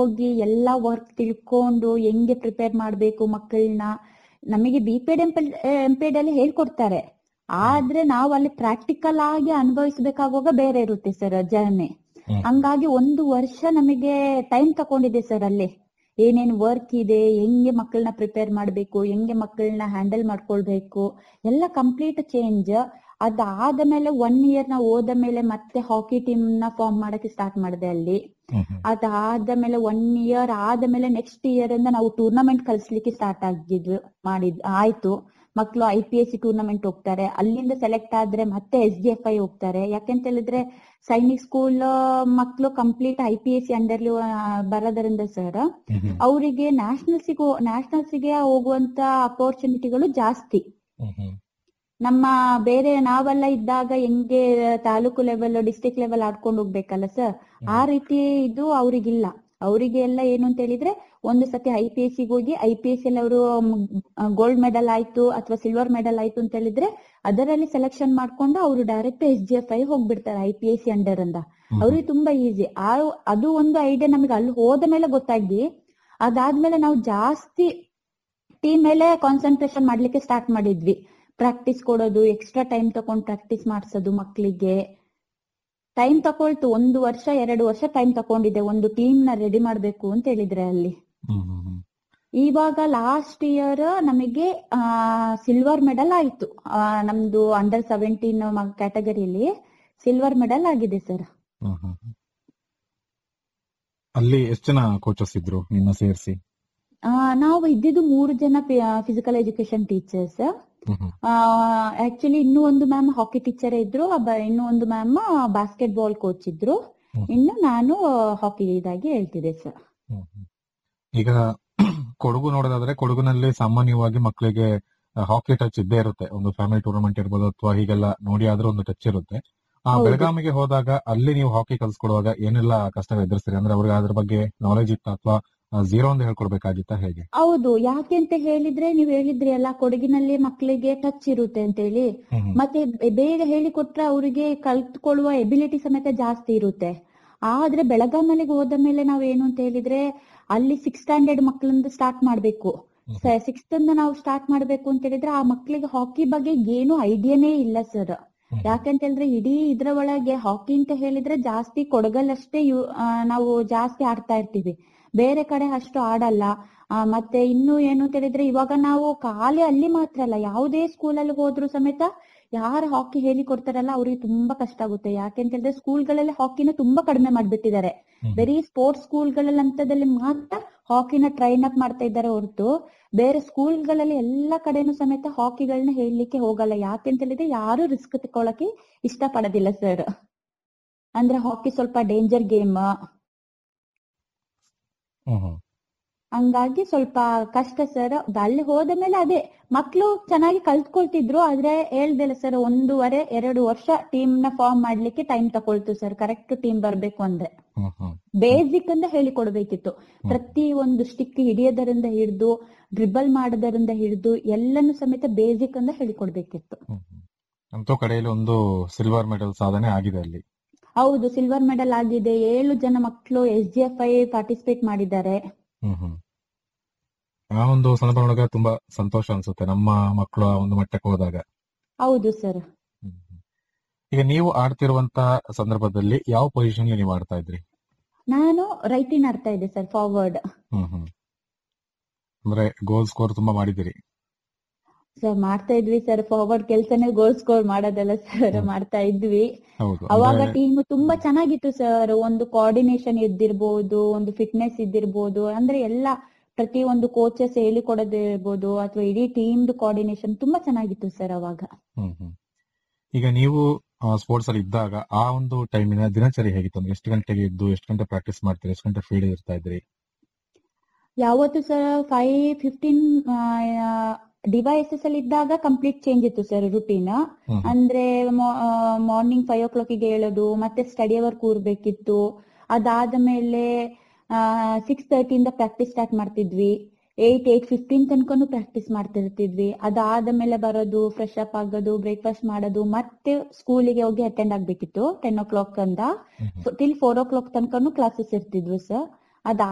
ಹೋಗಿ ಎಲ್ಲಾ ವರ್ಕ್ ತಿಳ್ಕೊಂಡು ಹೆಂಗೆ ಪ್ರಿಪೇರ್ ಮಾಡ್ಬೇಕು ಮಕ್ಕಳನ್ನ ನಮಗೆ ಬಿ ಪೆಡ್ ಎಂಪೆಡ್ ಅಲ್ಲಿ ಹೇಳ್ಕೊಡ್ತಾರೆ ಆದ್ರೆ ನಾವು ಅಲ್ಲಿ ಪ್ರಾಕ್ಟಿಕಲ್ ಆಗಿ ಅನುಭವಿಸ್ಬೇಕಾಗುವಾಗ ಬೇರೆ ಇರುತ್ತೆ ಸರ್ ಜರ್ನಿ ಹ್ಮ್. ಹಂಗಾಗಿ ಒಂದು ವರ್ಷ ನಮಗೆ ಟೈಮ್ ತಕೊಂಡಿದೆ ಸರ್ ಅಲ್ಲಿ ಏನೇನ್ ವರ್ಕ್ ಇದೆ ಹೆಂಗೆ ಮಕ್ಕಳನ್ನ ಪ್ರಿಪೇರ್ ಮಾಡ್ಬೇಕು ಹೆಂಗೆ ಮಕ್ಕಳನ್ನ ಹ್ಯಾಂಡಲ್ ಮಾಡ್ಕೊಳ್ಬೇಕು ಎಲ್ಲ ಕಂಪ್ಲೀಟ್ ಚೇಂಜ್ ಅದಾದ ಮೇಲೆ ಒನ್ ಇಯರ್ ನಾವು ಹೋದ ಮೇಲೆ ಮತ್ತೆ ಹಾಕಿ ಟೀಮ್ ನ ಫಾರ್ಮ್ ಮಾಡಕ್ಕೆ ಸ್ಟಾರ್ಟ್ ಮಾಡಿದೆ ಅಲ್ಲಿ ಹ್ಮ್ ಹ್ಮ್. ಅದಾದ ಮೇಲೆ ಒನ್ ಇಯರ್ ಆದ್ಮೇಲೆ ನೆಕ್ಸ್ಟ್ ಇಯರ್ ಇಂದ ನಾವು ಟೂರ್ನಮೆಂಟ್ ಕಲಿಸ್ಲಿಕ್ಕೆ ಸ್ಟಾರ್ಟ್ ಆಗಿದ್ವಿ ಮಾಡಿದ್ ಆಯ್ತು ಮಕ್ಕಳು I P S C tournament ಹೋಗ್ತಾರೆ ಅಲ್ಲಿಂದ ಸೆಲೆಕ್ಟ್ ಆದ್ರೆ ಮತ್ತೆ ಎಸ್ ಡಿ ಎಫ್ ಐ ಹೋಗ್ತಾರೆ ಯಾಕೆಂತ ಹೇಳಿದ್ರೆ ಸೈನಿಕ್ ಸ್ಕೂಲ್ ಮಕ್ಕಳು complete I P S C ಅಂಡರ್ಲಿ ಬರೋದ್ರಿಂದ ಸರ್ ಹ್ಮ್ ಹ್ಮ್. ಅವರಿಗೆ ನ್ಯಾಷನಲ್ಸಿಗೂ ನ್ಯಾಷನಲ್ಸಿಗೆ ಹೋಗುವಂತ ಅಪರ್ಚುನಿಟಿಗಳು ಜಾಸ್ತಿ ಹ್ಮ್ ಹ್ಮ್. ನಮ್ಮ ಬೇರೆ ನಾವೆಲ್ಲ ಇದ್ದಾಗ ಹೆಂಗೆ ತಾಲೂಕು ಲೆವೆಲ್ ಡಿಸ್ಟಿಕ್ ಲೆವೆಲ್ ಆಡ್ಕೊಂಡು ಹೋಗ್ಬೇಕಲ್ಲ ಸರ್ ಆ ರೀತಿ ಇದು ಅವರಿಗಿಲ್ಲ ಅವರಿಗೆ ಎಲ್ಲ ಏನು ಅಂತ ಹೇಳಿದ್ರೆ ಒಂದು ಸತಿ ಐ ಪಿ ಎಸ್ ಹೋಗಿ ಐ ಪಿ ಎಸ್ ಅಲ್ಲಿ ಅವರು ಗೋಲ್ಡ್ ಮೆಡಲ್ ಆಯ್ತು ಅಥವಾ ಸಿಲ್ವರ್ ಮೆಡಲ್ ಆಯ್ತು ಅಂತ ಹೇಳಿದ್ರೆ ಅದರಲ್ಲಿ ಸೆಲೆಕ್ಷನ್ ಮಾಡ್ಕೊಂಡು ಅವರು direct S G F I ಹೋಗ್ಬಿಡ್ತಾರೆ I P S C under ಅಂದ ಹ್ಮ್. ಅವ್ರಿಗೆ ತುಂಬಾ ಈಸಿ ಆ ಅದು ಒಂದು ಐಡಿಯಾ ನಮಗೆ ಅಲ್ಲಿ ಹೋದ ಮೇಲೆ ಗೊತ್ತಾಗಿ ಅದಾದ್ಮೇಲೆ ನಾವು ಜಾಸ್ತಿ ಟೀಮ್ ಮೇಲೆ ಕಾನ್ಸಂಟ್ರೇಷನ್ ಮಾಡ್ಲಿಕ್ಕೆ ಸ್ಟಾರ್ಟ್ ಮಾಡಿದ್ವಿ ಪ್ರಾಕ್ಟೀಸ್ ಕೊಡೋದು ಎಕ್ಸ್ಟ್ರಾ ಟೈಮ್ ತಗೊಂಡು ಪ್ರಾಕ್ಟೀಸ್ ಮಾಡ್ಸೋದು ಮಕ್ಕಳಿಗೆ ಟೈಮ್ ತಕೊಳ್ತು ಒಂದು ವರ್ಷ ಎರಡು ವರ್ಷ ಟೈಮ್ ತಕೊಂಡಿದೆ ಒಂದು ಟೀಮ್ ನ ರೆಡಿ ಮಾಡ್ಬೇಕು ಅಂತ ಹೇಳಿದ್ರೆ ಅಲ್ಲಿ ಹ್ಮ್ ಹ್ಮ್ ಹ್ಮ್. ಇವಾಗ ಲಾಸ್ಟ್ ಇಯರ್ ನಮಗೆ ಸಿಲ್ವರ್ ಮೆಡಲ್ ಆಯ್ತು ಆ, ನಮ್ದು ಅಂಡರ್ ಸೆವೆಂಟೀನ್ ಕ್ಯಾಟಗರಿಲಿ ಸಿಲ್ವರ್ ಮೆಡಲ್ ಆಗಿದೆ ಸರ್ ಹ್ಮ್ ಹ್ಮ್ ಹ್ಮ್. ಅಲ್ಲಿ ಎಷ್ಟು ಜನ ಕೋಚಸ್ ಇದ್ರು ನಿಮ್ಮ ಸೇರಿಸಿ ನಾವು ಇದ್ದಿದ್ದು ಮೂರು ಜನ physical education teachers hmm hmm. Actually ಇನ್ನೂ ಒಂದು ಮ್ಯಾಮ್ ಹಾಕಿ ಟೀಚರ್ ಇದ್ರು ಅಬ್ಬ- ಇನ್ನೂ ಒಂದು ಮ್ಯಾಮ್ ಬಾಸ್ಕೆಟ್ ಬಾಲ್ ಕೋಚ್ ಇದ್ರು ಹ್ಮ್. ಇನ್ನು ನಾನು ಹಾಕಿ ಇದಾಗಿ ಹೇಳ್ತಿದ್ದೆ ಸರ್ ಹ್ಮ್ ಹ್ಮ್. ಈಗ ಕೊಡಗು ನೋಡೋದಾದ್ರೆ ಕೊಡಗುನಲ್ಲಿ ಸಾಮಾನ್ಯವಾಗಿ ಮಕ್ಕಳಿಗೆ ಹಾಕಿ ಟಚ್ ಇದ್ದೇ ಇರುತ್ತೆ ಒಂದು ಫ್ಯಾಮಿಲಿ ಟೂರ್ನಮೆಂಟ್ ಇರ್ಬೋದು ಅಥವಾ ಹೀಗೆಲ್ಲ ನೋಡಿ ಆದ್ರೂ ಒಂದು ಟಚ್ ಇರುತ್ತೆ ಆ ಹೌದು. ಬೆಳಗಾವಿಗೆ ಹೋದಾಗ ಅಲ್ಲಿ ನೀವು ಹಾಕಿ ಕಲ್ಸ್ಕೊಡುವಾಗ ಏನೆಲ್ಲ ಕಷ್ಟ ಎದುರಿಸ್ತೀರಿ ಅಂದ್ರೆ ಅವ್ರಿಗೆ ಅದ್ರ ಬಗ್ಗೆ ನಾಲೆಜ್ ಇತ್ತ ಅಥವಾ ಝೀರೋ ಅಂತ ಹೇಳ್ಕೊಡ್ಬೇಕಾಗಿತ್ತಾ ಹೇಗೆ ಹೌದು ಯಾಕೆ ಅಂತ ಹೇಳಿದ್ರೆ ನೀವು ಹೇಳಿದ್ರಿ ಅಲ್ಲ ಕೊಡಗಿನಲ್ಲಿ ಮಕ್ಕಳಿಗೆ ಟಚ್ ಇರುತ್ತೆ ಅಂತ ಹೇಳಿ ಹ್ಮ್ ಹ್ಮ್. ಮತ್ತೆ ಬೆ- ಬೇಗ ಹೇಳಿಕೊಟ್ರೆ ಅವರಿಗೆ ಕಲ್ತ್ಕೊಳ್ಳುವ ಎಬಿಲಿಟಿ ಸಮೇತ ಜಾಸ್ತಿ ಇರುತ್ತೆ ಆದ್ರೆ ಬೆಳಗಾಮಲ್ಲಿಗೆ ಹೋದ ಮೇಲೆ ನಾವ್ ಏನು ಅಂತ ಹೇಳಿದ್ರೆ ಅಲ್ಲಿ ಸಿಕ್ಸ್ ಸ್ಟ್ಯಾಂಡರ್ಡ್ ಮಕ್ಕಳಿಂದ ಸ್ಟಾರ್ಟ್ ಮಾಡ್ಬೇಕು ಹ್ಮ್. ಸಿಕ್ಸ್ತ್ ಇಂದ ನಾವು ಸ್ಟಾರ್ಟ್ ಮಾಡ್ಬೇಕು ಅಂತ ಹೇಳಿದ್ರೆ ಆ ಮಕ್ಕಳಿಗೆ ಹಾಕಿ ಬಗ್ಗೆ ಏನು ಐಡಿಯಾನೇ ಇಲ್ಲ ಸರ್ ಹ್ಮ್. ಯಾಕಂತ ಹೇಳಿದ್ರೆ ಇಡೀ ಇದ್ರ ಒಳಗೆ ಹಾಕಿ ಅಂತ ಹೇಳಿದ್ರೆ ಜಾಸ್ತಿ ಕೊಡಗಲ್ಲಷ್ಟೇ ಯು- ಆ, ನಾವು ಜಾಸ್ತಿ ಆಡ್ತಾ ಇರ್ತೀವಿ ಬೇರೆ ಕಡೆ ಅಷ್ಟು ಆಡಲ್ಲ ಆ, ಮತ್ತೆ ಇನ್ನು ಏನು ಅಂತ ಹೇಳಿದ್ರೆ ಇವಾಗ ನಾವು ಖಾಲಿ ಅಲ್ಲಿ ಮಾತ್ರ ಅಲ್ಲ ಯಾವುದೇ ಸ್ಕೂಲಲ್ಲಿ ಹೋದ್ರು ಸಮೇತ ಯಾರು ಹಾಕಿ ಹೇಳಿ ಕೊಡ್ತಾರಲ್ಲ ಅವ್ರಿಗೆ ತುಂಬಾ ಕಷ್ಟ ಆಗುತ್ತೆ ಯಾಕೆಂತ ಹೇಳಿದ್ರೆ ಸ್ಕೂಲ್ಗಳಲ್ಲಿ ಹಾಕಿನ ತುಂಬಾ ಕಡಿಮೆ ಮಾಡ್ಬಿಟ್ಟಿದ್ದಾರೆ ಹ್ಮ್. ಬರೀ ಸ್ಪೋರ್ಟ್ಸ್ ಸ್ಕೂಲ್ಗಳಲ್ಲಿ ಅಂತದಲ್ಲಿ ಮಾತ್ರ ಹಾಕಿನ ಟ್ರೈನ್ ಅಪ್ ಮಾಡ್ತಾ ಇದ್ದಾರೆ ಹೊರತು ಬೇರೆ ಸ್ಕೂಲ್ಗಳಲ್ಲಿ ಎಲ್ಲಾ ಕಡೆನೂ ಸಮೇತ ಹಾಕಿಗಳನ್ನ ಹೇಳಲಿಕ್ಕೆ ಹೋಗಲ್ಲ ಯಾಕೆಂತ ಹೇಳಿದ್ರೆ ಯಾರು ರಿಸ್ಕ್ ತಗೊಳಕ್ಕೆ ಇಷ್ಟ ಪಡೋದಿಲ್ಲ ಸರ್ ಅಂದ್ರೆ ಹಾಕಿ ಸ್ವಲ್ಪ ಡೇಂಜರ್ ಗೇಮ್ ಹ್ಮ್ ಹ್ಮ್. ಹಂಗಾಗಿ ಸ್ವಲ್ಪ ಕಷ್ಟ ಸರ್ ಅಲ್ಲಿ ಹೋದ ಮೇಲೆ ಅದೇ ಮಕ್ಳು ಚೆನ್ನಾಗಿ ಕಲ್ತ್ಕೊಳ್ತಿದ್ರು ಆದ್ರೆ ಹೇಳ್ದಿಲ್ಲ ಸರ್ ಒಂದೂವರೆ ಎರಡು ವರ್ಷ ಟೀಮ್ ನ ಫಾರ್ಮ್ ಮಾಡ್ಲಿಕ್ಕೆ ಟೈಮ್ ತಕೊಳ್ತು ಸರ್ ಕರೆಕ್ಟ್ ಟೀಮ್ ಬರ್ಬೇಕು ಅಂದ್ರೆ ಹ್ಮ್ ಹ್ಮ್. ಬೇಸಿಕ್ ಅಂತ ಹೇಳಿಕೊಡ್ಬೇಕಿತ್ತು ಪ್ರತಿ ಒಂದು ಸ್ಟಿಕ್ ಹಿಡಿಯೋದರಿಂದ ಹಿಡಿದು ಡ್ರಿಬಲ್ ಮಾಡೋದರಿಂದ ಹಿಡಿದು ಎಲ್ಲನೂ ಸಮೇತ ಬೇಸಿಕ್ ಅಂತ ಹೇಳಿಕೊಡ್ಬೇಕಿತ್ತು ಹ್ಮ್ ಹ್ಮ್. ಅಂತೂ ಕಡೆಯಲ್ಲಿ ಒಂದು ಸಿಲ್ವರ್ ಮೆಡಲ್ ಸಾಧನೆ ಆಗಿದೆ ಅಲ್ಲಿ ಹೌದು ಸಿಲ್ವರ್ ಮೆಡಲ್ ಆಗಿದೆ ಏಳು ಜನ ಮಕ್ಕಳು S G F I participate ಮಾಡಿದ್ದಾರೆ ಹ್ಮ್ ಹ್ಮ್. ಆ ಒಂದು ಸಂದರ್ಭದೊಳಗ ತುಂಬಾ ಸಂತೋಷ ಅನ್ಸುತ್ತೆ ನಮ್ಮ ಮಕ್ಕಳು ಆ ಒಂದು ಮಟ್ಟಕ್ಕೆ ಹೋದಾಗ ಹೌದು ಸರ್ ಹ್ಮ್ ಹ್ಮ್. ಈಗ ನೀವು ಆಡ್ತಿರುವಂತ ಸಂದರ್ಭದಲ್ಲಿ ಯಾವ ಪೊಸಿಷನ್ ನೀವು ಆಡ್ತಾ ಇದ್ರಿ ನಾನು ರೈಟಿನ್ ಆಡ್ತಾ ಇದ್ದೆ ಸರ್ ಫಾರ್ವರ್ಡ್ ಹ್ಮ್ ಹ್ಮ್ ಅಂದ್ರೆ ಗೋಲ್ ಸ್ಕೋರ್ ತುಂಬಾ ಮಾಡಿದಿರಿ ಸರ್ ಮಾಡ್ತಾ ಇದ್ವಿ ಸರ್ ಫಾರ್ವರ್ಡ್ ಕೆಲ್ಸನೇ ಗೋಲ್ ಸ್ಕೋರ್ ಮಾಡೋದಲ್ಲ ಸರ್ ಹ್ಮ್. ಮಾಡ್ತಾ ಇದ್ವಿ ಹೌದು ಅವಾಗ ಅಂದ್ರೆ ಟೀಮ್ ತುಂಬಾ ಚೆನ್ನಾಗಿತ್ತು ಸರ್ ಒಂದು ಕೋಆರ್ಡಿನೇಷನ್ ಇದ್ದಿರ್ಬೋದು ಒಂದು ಫಿಟ್ನೆಸ್ ಇದ್ದಿರ್ಬೋದು ಅಂದ್ರೆ ಎಲ್ಲ ಪ್ರತಿ ಒಂದು ಕೋಚಸ್ ಹೇಳಿಕೊಡೋದಿರ್ಬೋದು ಅಥವಾ ಇಡೀ ಟೀಮ್ದು ಕೋಆರ್ಡಿನೇಷನ್ ತುಂಬಾ ಚೆನ್ನಾಗಿತ್ತು ಸರ್ ಅವಾಗ ಹ್ಮ್ ಹ್ಮ್ ಈಗ ನೀವು ಸ್ಪೋರ್ಟ್ಸ್ ಅಲ್ಲಿ ಇದ್ದಾಗ ಆ ಒಂದು ಟೈಮಿನ ದಿನಚರಿ ಹೇಗಿತ್ತು ಅಂದ್ರೆ ಎಷ್ಟು ಗಂಟೆಗೆ ಇದ್ದು ಎಷ್ಟು ಗಂಟೆ ಪ್ರಾಕ್ಟೀಸ್ ಮಾಡ್ತೀರಿ ಎಷ್ಟು ಗಂಟೆ ಫೀಲ್ಡ್ ಇರ್ತಾ ಇದ್ರಿ ಯಾವತ್ತು ಸರ್ ಫೈವ್ ಫಿಫ್ಟೀನ್ ಡಿವೈಸಸ್ ಅಲ್ಲಿ ಇದ್ದಾಗ ಕಂಪ್ಲೀಟ್ ಚೇಂಜ್ ಇತ್ತು ಸರ್ ರುಟೀನ್ ಹ್ಮ್ ಹ್ಮ್. ಅಂದ್ರೆ ಮಾರ್ನಿಂಗ್ ಫೈವ್ ಓ ಕ್ಲಾಕಿಗೆ ಹೇಳೋದು ಮತ್ತೆ ಸ್ಟಡಿ ಅವರ್ ಕೂರ್ಬೇಕಿತ್ತು ಅದಾದ ಮೇಲೆ ಸಿಕ್ಸ್ ತರ್ಟಿಯಿಂದ ಪ್ರಾಕ್ಟೀಸ್ ಸ್ಟಾರ್ಟ್ ಮಾಡ್ತಿದ್ವಿ ಏಯ್ಟ್ ಏಯ್ಟ್ ಫಿಫ್ಟೀನ್ ತನಕನು ಪ್ರಾಕ್ಟೀಸ್ ಮಾಡ್ತಿರ್ತಿದ್ವಿ ಅದಾದ ಮೇಲೆ ಬರೋದು ಫ್ರೆಶ್ ಅಪ್ ಆಗೋದು ಬ್ರೇಕ್ಫಾಸ್ಟ್ ಮಾಡೋದು ಮತ್ತೆ ಸ್ಕೂಲಿಗೆ ಹೋಗಿ ಅಟೆಂಡ್ ಆಗ್ಬೇಕಿತ್ತು ಟೆನ್ ಓ ಕ್ಲಾಕ್ ಅಂದ hmm hmm. Till four o'clock ತನಕನು ಕ್ಲಾಸಸ್ ಇರ್ತಿದ್ವು ಸರ್ ಅದ